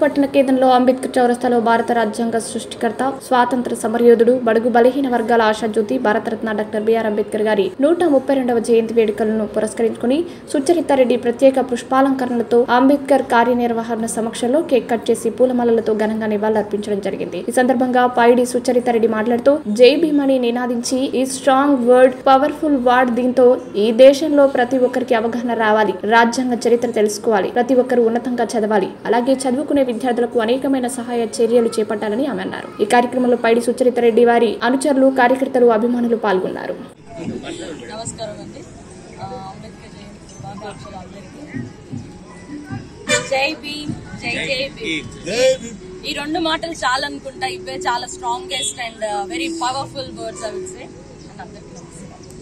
పట్టణ కేంద్రంలో అంబేద్కర్ చౌరస్తాలో భారత రాజ్యాంగ సృష్టికర్త స్వాతంత్ర సమరయోధుడు బడుగు బలహీన వర్గాల ఆశాజ్యోతి భారతరత్న డాక్టర్ బిఆర్ అంబేద్కర్ గారి నూట ముప్పై రెండవ జయంతి వేడుకలను పురస్కరించుకుని సుచరితారెడ్డి ప్రత్యేక పుష్పాలంకరణలతో అంబేద్కర్ కార్యనిర్వహణ సమక్షంలో కేక్ కట్ చేసి పూలమాలలతో ఘనంగా నివాళులర్పించడం జరిగింది ఈ సందర్భంగా పైడి సుచరితారెడ్డి మాట్లాడుతూ జై భీమని నినాదించి ఈ స్ట్రాంగ్ వర్డ్ పవర్ఫుల్ వర్డ్ దీంతో ఈ దేశంలో ప్రతి ఒక్కరికి అవగాహన రావాలి రాజ్యాంగ చరిత్ర తెలుసుకోవాలి ప్రతి ఒక్కరు ఉన్నతంగా చదవాలి అలాగే చదువుకునే విద్యార్థులకు అనేకమైన సహాయ చర్యలు చేపట్టాలని ఆమె అన్నారు ఈ కార్యక్రమంలో పైడి సుచరితారెడ్డి వారి అనుచరులు కార్యకర్తలు అభిమానులు పాల్గొన్నారు నమస్కారం అండి ఆ, అంబేద్కర్ జయంతి శుభాకాంక్షలు అందరికీ జై భీమ్ జై జై భీమ్ ఈ రెండు మాటలు చాలా అనుకుంటా ఇవే చాలా strongest and very powerful words I will say and అందరికీ నమస్కారం